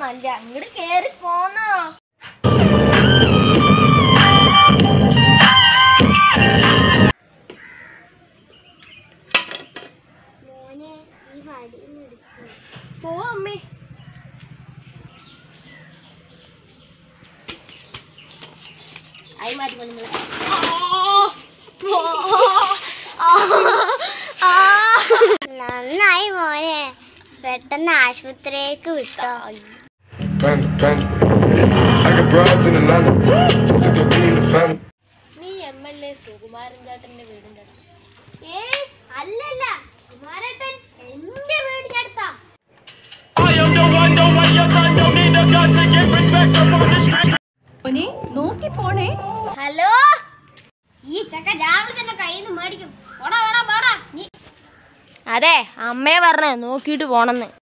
നല്ല അങ്ങോട്ട് കേറി പോന്നോ മോനെ ഈ വടിയൊന്നും എടുക്കും പോ അമ്മേ ആയി മാറ്റി കൊണ്ട് നന്നായി മോനെ പെട്ടെന്ന് ആശുപത്രിയിലേക്ക് വിട്ടോ Panda, panda. I got broads in Atlanta. Took the lean in the family. നീ എം എൽ എ സുകുമാരൻ ചേട്ടന്റെ വീടിന്റെ അടുത്ത് ഏ അല്ലല്ല കുമാരേട്ടൻ എന്റെ വീടിനടുത്താ I am the one, the way your son don't need a gun to get respect up on the street. മോനെ നോക്കി പോണേ ഹലോ ഈ ചക്ക രാവിലെ തന്നെ കയ്യിൽ നിന്ന് മേടിക്കും പോടാ പോടാ പോടാ നീ അതെ അമ്മയെ പറഞ്ഞേ നോക്കിയിട്ട് പോണെന്ന്